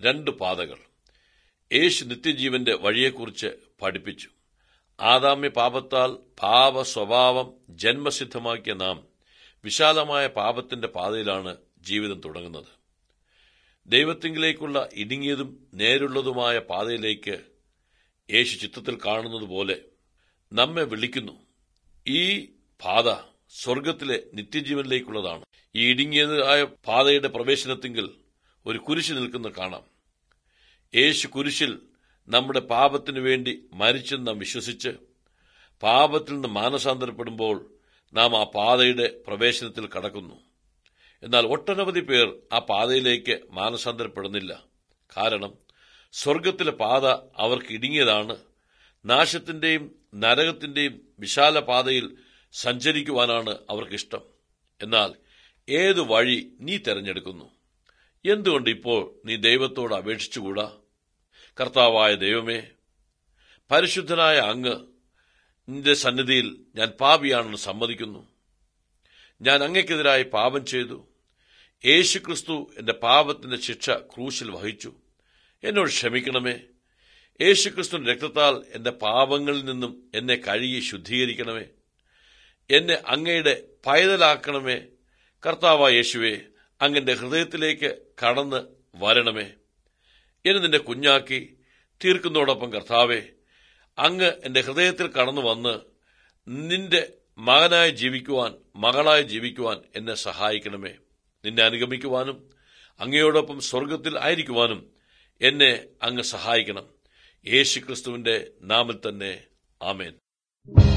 രണ്ട് പാതകൾ യേശു നിത്യജീവന്റെ വഴിയെക്കുറിച്ച് പഠിപ്പിച്ചു ആദാമ്യ പാപത്താൽ പാപ സ്വഭാവം ജന്മസിദ്ധമാക്കിയ നാം വിശാലമായ പാപത്തിന്റെ പാതയിലാണ് ജീവിതം തുടങ്ങുന്നത് ദൈവത്തിങ്കിലേക്കുള്ള ഇടുങ്ങിയതും നേരുള്ളതുമായ പാതയിലേക്ക് യേശു ചിത്രത്തിൽ കാണുന്നത് പോലെ നമ്മെ വിളിക്കുന്നു ഈ പാത സ്വർഗത്തിലെ നിത്യജീവനിലേക്കുള്ളതാണ് ഈ ഇടുങ്ങിയതായ പാതയുടെ പ്രവേശനത്തിങ്കിൽ ഒരു കുരിശ് നിൽക്കുന്ന കാണാം യേശു കുരിശിൽ നമ്മുടെ പാപത്തിനു വേണ്ടി മരിച്ചെന്ന് നാം വിശ്വസിച്ച് പാപത്തിൽ നിന്ന് മാനസാന്തരപ്പെടുമ്പോൾ നാം ആ പാതയുടെ പ്രവേശനത്തിൽ കടക്കുന്നു എന്നാൽ ഒട്ടനവധി പേർ ആ പാതയിലേക്ക് മാനസാന്തരപ്പെടുന്നില്ല കാരണം സ്വർഗത്തിലെ പാത അവർക്ക് ഇടുങ്ങിയതാണ് നാശത്തിന്റെയും നരകത്തിന്റെയും വിശാല പാതയിൽ സഞ്ചരിക്കുവാനാണ് അവർക്കിഷ്ടം എന്നാൽ ഏതു വഴി നീ തെരഞ്ഞെടുക്കുന്നു എന്തുകൊണ്ട് ഇപ്പോൾ നീ ദൈവത്തോട് അപേക്ഷിച്ചുകൂടാ കർത്താവായ ദൈവമേ പരിശുദ്ധനായ അങ്ങ് നിന്റെ സന്നിധിയിൽ ഞാൻ പാപിയാണെന്ന് സമ്മതിക്കുന്നു ഞാൻ അങ്ങയ്ക്കെതിരായി പാപം ചെയ്തു യേശുക്രിസ്തു എന്റെ പാപത്തിന്റെ ശിക്ഷ ക്രൂശിൽ വഹിച്ചു എന്നോട് ക്ഷമിക്കണമേ യേശുക്രിസ്തുവിന്റെ രക്തത്താൽ എന്റെ പാപങ്ങളിൽ നിന്നും എന്നെ കഴുകി ശുദ്ധീകരിക്കണമേ എന്നെ അങ്ങയുടെ പൈതലാക്കണമേ കർത്താവായ യേശുവെ അങ്ങന്റെ ഹൃദയത്തിലേക്ക് കടന്ന് വരണമേ എന്നെ നിന്റെ കുഞ്ഞാക്കി തീർക്കുന്നതോടൊപ്പം കർത്താവെ അങ്ങ് എന്റെ ഹൃദയത്തിൽ കടന്നു വന്ന് നിന്റെ മകനായി ജീവിക്കുവാൻ മകളായി ജീവിക്കുവാൻ എന്നെ സഹായിക്കണമേ നിന്നെ അനുഗമിക്കുവാനും അങ്ങയോടൊപ്പം സ്വർഗത്തിൽ ആയിരിക്കുവാനും എന്നെ അങ്ങ് സഹായിക്കണം യേശുക്രിസ്തുവിന്റെ നാമിൽ തന്നെ ആമേൻ